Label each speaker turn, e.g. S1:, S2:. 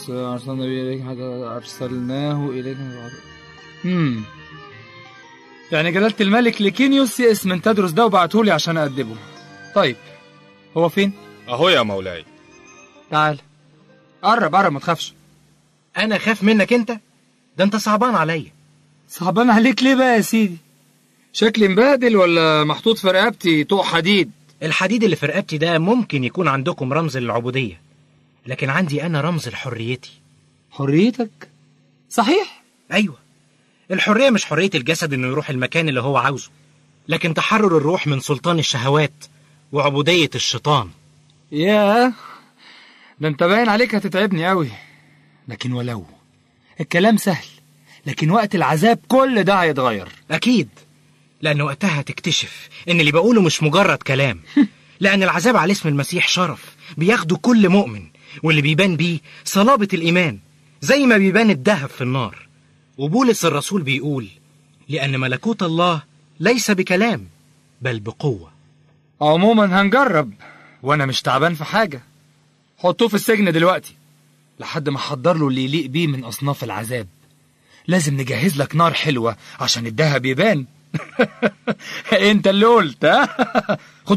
S1: أرسلنا به إليك حتى أرسلناه إليك امم يعني جلالة الملك ليكينيوس يئس من تدرس ده وبعتهولي عشان أأدبه طيب هو فين؟
S2: أهو يا مولاي
S1: تعال قرب قرب ما تخافش
S3: انا خاف منك انت ده انت صعبان عليا
S1: صعبان عليك ليه بقى يا سيدي؟ شكلي مبهدل ولا محطوط في رقبتي طوق حديد؟
S3: الحديد اللي في رقبتي ده ممكن يكون عندكم رمز للعبودية لكن عندي انا رمز لحريتي
S1: حريتك؟ صحيح
S3: ايوه الحرية مش حرية الجسد انه يروح المكان اللي هو عاوزه لكن تحرر الروح من سلطان الشهوات وعبودية الشيطان
S1: ياه ده انت باين عليك هتتعبني قوي لكن ولو الكلام سهل لكن وقت العذاب كل ده هيتغير
S3: أكيد لأن وقتها هتكتشف إن اللي بقوله مش مجرد كلام لأن العذاب على اسم المسيح شرف بياخده كل مؤمن واللي بيبان بيه صلابة الإيمان زي ما بيبان الذهب في النار وبولس الرسول بيقول لأن ملكوت الله ليس بكلام بل بقوة
S1: عموما هنجرب وانا مش تعبان في حاجة حطوه في السجن دلوقتي لحد ما احضر له اللي يليق بيه من اصناف العذاب لازم نجهز لك نار حلوة عشان الدهب يبان انت اللي قلت ها خد